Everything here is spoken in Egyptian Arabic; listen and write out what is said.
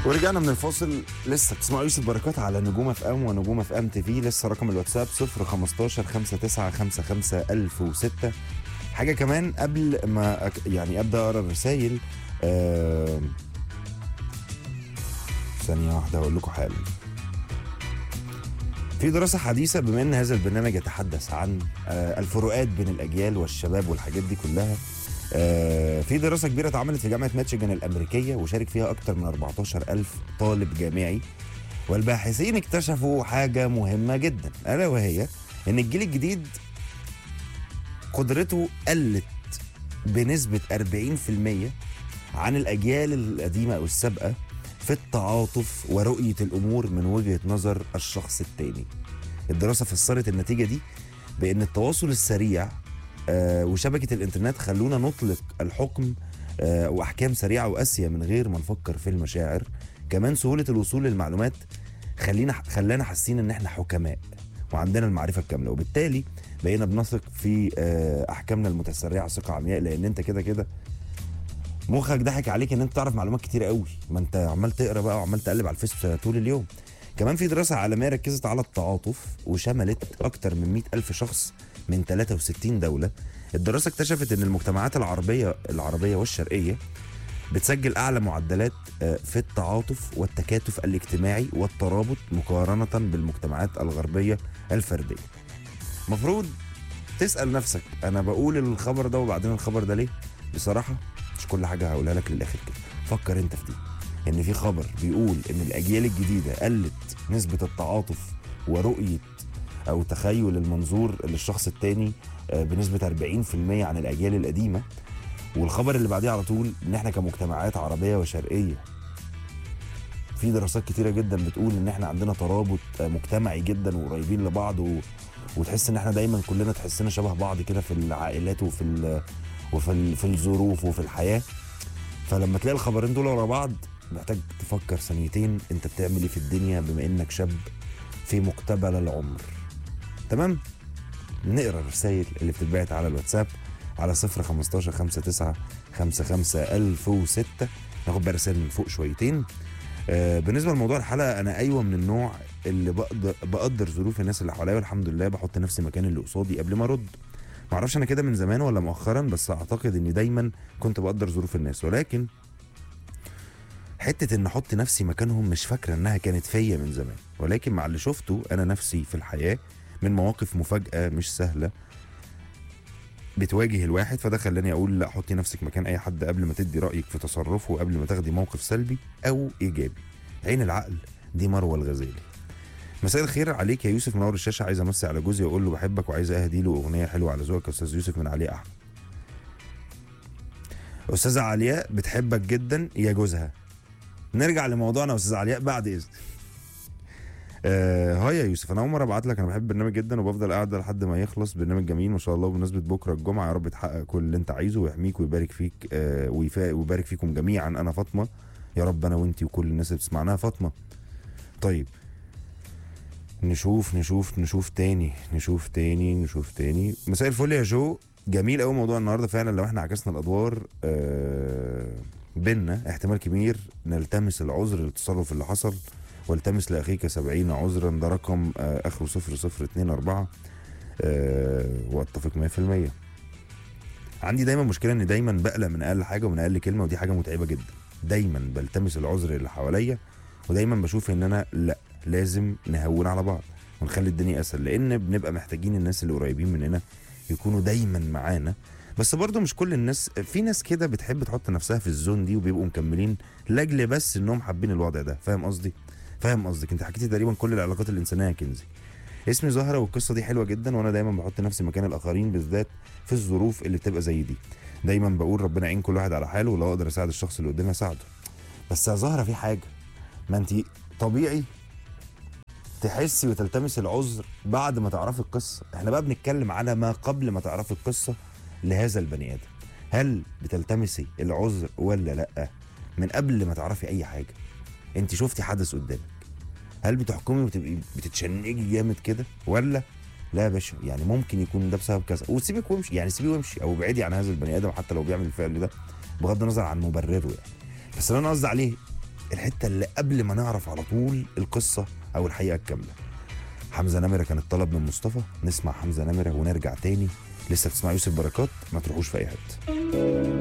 ورجعنا من الفاصل لسه بتسمعوا يوسف بركات على نجوم اف ام ونجوم اف ام تي في لسه رقم الواتساب 015 5955 1006 حاجه كمان قبل ما أك... يعني ابدا اقرا الرسايل آه... ثانيه واحده اقول لكم حالا في دراسة حديثة بما ان هذا البرنامج يتحدث عن آه، الفروقات بين الاجيال والشباب والحاجات دي كلها آه، في دراسة كبيرة اتعملت في جامعة ميتشيجان الأمريكية وشارك فيها أكثر من 14 ألف طالب جامعي والباحثين اكتشفوا حاجة مهمة جدا ألا وهي إن الجيل الجديد قدرته قلت بنسبة 40% عن الأجيال القديمة أو السابقة في التعاطف ورؤية الأمور من وجهة نظر الشخص التاني الدراسة فسرت النتيجة دي بأن التواصل السريع آه، وشبكة الإنترنت خلونا نطلق الحكم آه، وأحكام سريعة وقاسية من غير ما نفكر في المشاعر كمان سهولة الوصول للمعلومات خلينا خلانا حاسين إن إحنا حكماء وعندنا المعرفة الكاملة وبالتالي بقينا بنثق في آه، أحكامنا المتسرعة ثقة عمياء لأن أنت كده كده مخك ضحك عليك ان انت تعرف معلومات كتير قوي ما انت عمال تقرا بقى وعمال تقلب على الفيس طول اليوم كمان في دراسة عالمية ركزت على التعاطف وشملت أكتر من 100 ألف شخص من 63 دولة الدراسة اكتشفت أن المجتمعات العربية العربية والشرقية بتسجل أعلى معدلات آه، في التعاطف والتكاتف الاجتماعي والترابط مقارنة بالمجتمعات الغربية الفردية مفروض تسأل نفسك أنا بقول الخبر ده وبعدين الخبر ده ليه بصراحة مش كل حاجة هقولها لك للآخر كده فكر أنت في دي ان في خبر بيقول ان الاجيال الجديده قلت نسبه التعاطف ورؤيه او تخيل المنظور للشخص التاني آه، بنسبه 40% عن الاجيال القديمه والخبر اللي بعديه على طول ان احنا كمجتمعات عربيه وشرقيه في دراسات كتيره جدا بتقول ان احنا عندنا ترابط آه، مجتمعي جدا وقريبين لبعض و... وتحس ان احنا دايما كلنا تحسنا شبه بعض كده في العائلات وفي ال... وفي ال... في الظروف وفي الحياه فلما تلاقي الخبرين دول ورا بعض محتاج تفكر ثانيتين انت بتعمل ايه في الدنيا بما انك شاب في مقتبل العمر تمام نقرا الرسائل اللي بتتبعت على الواتساب على 0 15 59 55 1006 ناخد بقى رسائل من فوق شويتين آه بالنسبه لموضوع الحلقه انا ايوه من النوع اللي بقدر بقدر ظروف الناس اللي حواليا والحمد لله بحط نفسي مكان اللي قصادي قبل ما ارد معرفش انا كده من زمان ولا مؤخرا بس اعتقد اني دايما كنت بقدر ظروف الناس ولكن حته ان احط نفسي مكانهم مش فاكره انها كانت فيا من زمان ولكن مع اللي شفته انا نفسي في الحياه من مواقف مفاجاه مش سهله بتواجه الواحد فده خلاني اقول لا حطي نفسك مكان اي حد قبل ما تدي رايك في تصرفه وقبل ما تاخدي موقف سلبي او ايجابي عين العقل دي مروه الغزالي مساء الخير عليك يا يوسف منور الشاشه عايز امسي على جوزي واقول له بحبك وعايز اهدي له اغنيه حلوه على ذوقك يا استاذ يوسف من علي احمد استاذه علياء بتحبك جدا يا جوزها نرجع لموضوعنا يا استاذ علياء بعد اذن آه هاي يا يوسف انا اول مره ابعت لك انا بحب البرنامج جدا وبفضل قاعد لحد ما يخلص برنامج جميل ما شاء الله بمناسبه بكره الجمعه يا رب تحقق كل اللي انت عايزه ويحميك ويبارك فيك آه ويفا- ويبارك فيكم جميعا انا فاطمه يا رب انا وانتي وكل الناس اللي بتسمعناها فاطمه طيب نشوف نشوف نشوف تاني نشوف تاني نشوف تاني مساء الفل يا جو جميل قوي موضوع النهارده فعلا لو احنا عكسنا الادوار آه بينا احتمال كبير نلتمس العذر للتصرف اللي حصل والتمس لاخيك سبعين عذرا ده رقم آه اخره صفر صفر اتنين اربعة آه واتفق 100% عندي دايما مشكله ان دايما بقلق من اقل حاجه ومن اقل كلمه ودي حاجه متعبه جدا دايما بلتمس العذر اللي حواليا ودايما بشوف ان انا لا لازم نهون على بعض ونخلي الدنيا اسهل لان بنبقى محتاجين الناس اللي قريبين مننا يكونوا دايما معانا بس برضه مش كل الناس في ناس كده بتحب تحط نفسها في الزون دي وبيبقوا مكملين لاجل بس انهم حابين الوضع ده فاهم قصدي فاهم قصدك انت حكيتي تقريبا كل العلاقات الانسانيه يا كنزي اسمي زهره والقصه دي حلوه جدا وانا دايما بحط نفسي مكان الاخرين بالذات في الظروف اللي بتبقى زي دي دايما بقول ربنا يعين كل واحد على حاله ولو اقدر اساعد الشخص اللي قدامي اساعده بس يا زهره في حاجه ما انت طبيعي تحسي وتلتمسي العذر بعد ما تعرفي القصه احنا بقى بنتكلم على ما قبل ما تعرفي القصه لهذا البني ادم هل بتلتمسي العذر ولا لا من قبل ما تعرفي اي حاجه انت شفتي حدث قدامك هل بتحكمي وتبقي بتتشنجي جامد كده ولا لا يا باشا يعني ممكن يكون ده بسبب كذا وسيبك وامشي يعني سيبيه وامشي او ابعدي عن هذا البني ادم حتى لو بيعمل الفعل ده بغض النظر عن مبرره يعني بس اللي انا قصدي عليه الحته اللي قبل ما نعرف على طول القصه او الحقيقه الكامله حمزه نمره كان الطلب من مصطفى نسمع حمزه نمره ونرجع تاني لسه بتسمع يوسف بركات ما تروحوش في اي حته